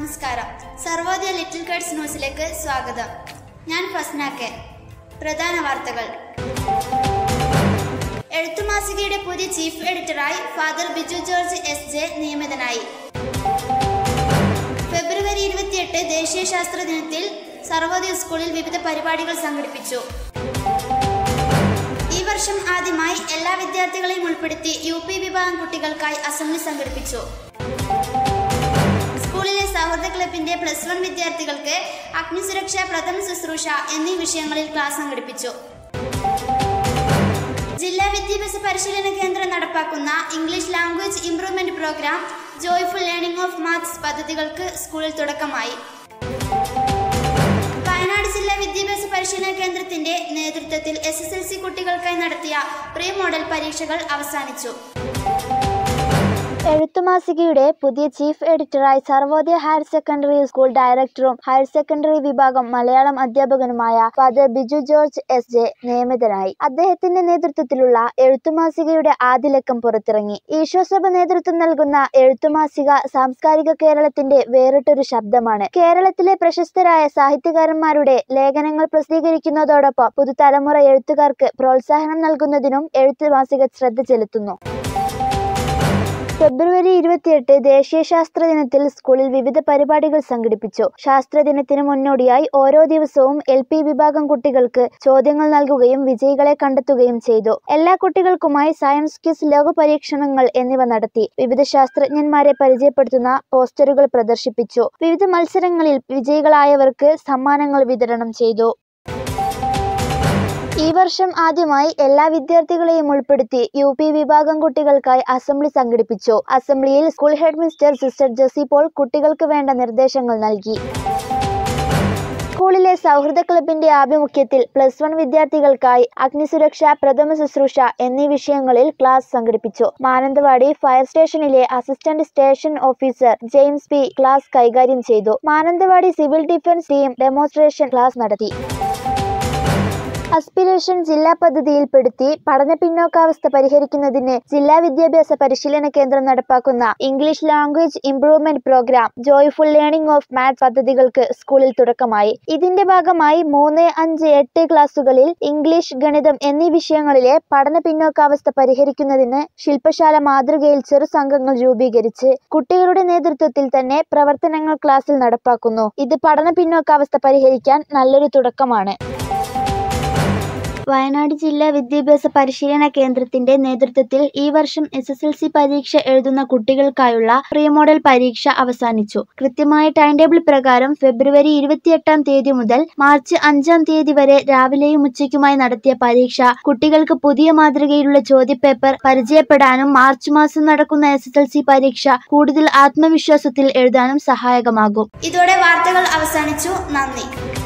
നമസ്കാരം Sarvodaya little Kites ന്യൂസിലേക്ക് സ്വാഗതം ഞാൻ ഫസ്ന കെ പ്രധാന വാർത്തകൾ എഴുത്തുമാസികയുടെ പുതിയ ചീഫ് എഡിറ്ററായി father Biju George S J നിയമിതനായി ഫെബ്രുവരി ഇരുപത്തിയെട്ട് ദേശീയ ശാസ്ത്ര ദിനത്തിൽ സർവോദയ സ്കൂളിൽ വിവിധ പരിപാടികൾ സംഘടിപ്പിച്ചു ഈ വർഷം ആദ്യമായി എല്ലാ വിദ്യാർത്ഥികളെയും ഉൾപ്പെടുത്തി യു പി വിഭാഗം കുട്ടികൾക്കായി അസംബ്ലി സംഘടിപ്പിച്ചു സ്കൂളിലെ സൗഹൃദ ക്ലബിന്റെ പ്ലസ് വൺ വിദ്യാർത്ഥികൾക്ക് അഗ്നിസുരക്ഷ പ്രഥമ ശുശ്രൂഷ എന്നീ വിഷയങ്ങളിൽ ക്ലാസ് സംഘടിപ്പിച്ചു ജില്ലാ വിദ്യാഭ്യാസ പരിശീലന കേന്ദ്രം നടപ്പാക്കുന്ന English language improvement programme joyful learning of maths പദ്ധതികൾക്ക് സ്കൂളിൽ തുടക്കമായി വയനാട് ജില്ലാ വിദ്യാഭ്യാസ പരിശീലന കേന്ദ്രത്തിന്റെ നേതൃത്വത്തിൽ എസ് എസ് എൽ സി കുട്ടികൾക്കായി നടത്തിയ പ്രീ മോഡൽ പരീക്ഷകൾ അവസാനിച്ചു എഴുത്തുമാസികയുടെ പുതിയ ചീഫ് എഡിറ്ററായി സർവോദയ ഹയർ സെക്കൻഡറി സ്കൂൾ ഡയറക്ടറും ഹയർ സെക്കൻഡറി വിഭാഗം മലയാളം അധ്യാപകനുമായ father Biju George S J നിയമിതനായി അദ്ദേഹത്തിന്റെ നേതൃത്വത്തിലുള്ള എഴുത്തുമാസികയുടെ ആദ്യ ലക്കം പുറത്തിറങ്ങി ഈശോസഭ നേതൃത്വം നൽകുന്ന എഴുത്തുമാസിക സാംസ്കാരിക കേരളത്തിന്റെ വേറിട്ടൊരു ശബ്ദമാണ് കേരളത്തിലെ പ്രശസ്തരായ സാഹിത്യകാരന്മാരുടെ ലേഖനങ്ങൾ പ്രസിദ്ധീകരിക്കുന്നതോടൊപ്പം പുതുതലമുറ എഴുത്തുകാർക്ക് പ്രോത്സാഹനം നൽകുന്നതിനും എഴുത്തുമാസിക ശ്രദ്ധ ചെലുത്തുന്നു ഫെബ്രുവരി ഇരുപത്തിയെട്ട് ദേശീയ ശാസ്ത്ര ദിനത്തിൽ സ്കൂളിൽ വിവിധ പരിപാടികൾ സംഘടിപ്പിച്ചു ശാസ്ത്ര ദിനത്തിന് മുന്നോടിയായി ഓരോ ദിവസവും എൽ പി വിഭാഗം കുട്ടികൾക്ക് ചോദ്യങ്ങൾ നൽകുകയും വിജയികളെ കണ്ടെത്തുകയും ചെയ്തു എല്ലാ കുട്ടികൾക്കുമായി സയൻസ് ക്വിസ് ലോക പരീക്ഷണങ്ങൾ എന്നിവ നടത്തി വിവിധ ശാസ്ത്രജ്ഞന്മാരെ പരിചയപ്പെടുത്തുന്ന പോസ്റ്ററുകൾ പ്രദർശിപ്പിച്ചു വിവിധ മത്സരങ്ങളിൽ വിജയികളായവർക്ക് സമ്മാനങ്ങൾ വിതരണം ചെയ്തു ഈ വർഷം ആദ്യമായി എല്ലാ വിദ്യാർത്ഥികളെയും ഉൾപ്പെടുത്തി യു പി വിഭാഗം കുട്ടികൾക്കായി അസംബ്ലി സംഘടിപ്പിച്ചു അസംബ്ലിയിൽ school head mister sister Jessy Paul കുട്ടികൾക്ക് വേണ്ട നിർദ്ദേശങ്ങൾ നൽകി സ്കൂളിലെ സൗഹൃദ ക്ലബിന്റെ ആഭിമുഖ്യത്തിൽ പ്ലസ് വൺ വിദ്യാർത്ഥികൾക്കായി അഗ്നിസുരക്ഷ പ്രഥമ ശുശ്രൂഷ എന്നീ വിഷയങ്ങളിൽ ക്ലാസ് സംഘടിപ്പിച്ചു മാനന്തവാടി ഫയർ സ്റ്റേഷനിലെ assistant station officer James P class കൈകാര്യം ചെയ്തു Mananthavady civil defence team demonstration class നടത്തി അസ്പിരേഷൻ ജില്ലാ പദ്ധതിയിൽപ്പെടുത്തി പഠന പിന്നോക്കാവസ്ഥ പരിഹരിക്കുന്നതിന് ജില്ലാ വിദ്യാഭ്യാസ പരിശീലന കേന്ദ്രം നടപ്പാക്കുന്ന English language improvement programme joyful learning of maths പദ്ധതികൾക്ക് സ്കൂളിൽ തുടക്കമായി ഇതിന്റെ ഭാഗമായി മൂന്ന് അഞ്ച് എട്ട് ക്ലാസുകളിൽ ഇംഗ്ലീഷ് ഗണിതം എന്നീ വിഷയങ്ങളിലെ പഠന പിന്നോക്കാവസ്ഥ പരിഹരിക്കുന്നതിന് ശില്പശാല മാതൃകയിൽ ചെറു സംഘങ്ങൾ രൂപീകരിച്ച് കുട്ടികളുടെ നേതൃത്വത്തിൽ തന്നെ പ്രവർത്തനങ്ങൾ ക്ലാസ്സിൽ നടപ്പാക്കുന്നു ഇത് പഠന പിന്നോക്കാവസ്ഥ പരിഹരിക്കാൻ നല്ലൊരു തുടക്കമാണ് വയനാട് ജില്ലാ വിദ്യാഭ്യാസ പരിശീലന കേന്ദ്രത്തിന്റെ നേതൃത്വത്തിൽ ഈ വർഷം എസ് എസ് എൽ സി പരീക്ഷ എഴുതുന്ന കുട്ടികൾക്കായുള്ള പ്രീ മോഡൽ പരീക്ഷ അവസാനിച്ചു കൃത്യമായ ടൈം ടേബിൾ പ്രകാരം ഫെബ്രുവരി ഇരുപത്തിയെട്ടാം തീയതി മുതൽ മാർച്ച് അഞ്ചാം തീയതി വരെ രാവിലെയും ഉച്ചയ്ക്കുമായി നടത്തിയ പരീക്ഷ കുട്ടികൾക്ക് പുതിയ മാതൃകയിലുള്ള ചോദ്യപേപ്പർ പരിചയപ്പെടാനും മാർച്ച് മാസം നടക്കുന്ന എസ് എസ് എൽ സി പരീക്ഷ കൂടുതൽ ആത്മവിശ്വാസത്തിൽ എഴുതാനും സഹായകമാകും ഇതോടെ വാർത്തകൾ അവസാനിച്ചു നന്ദി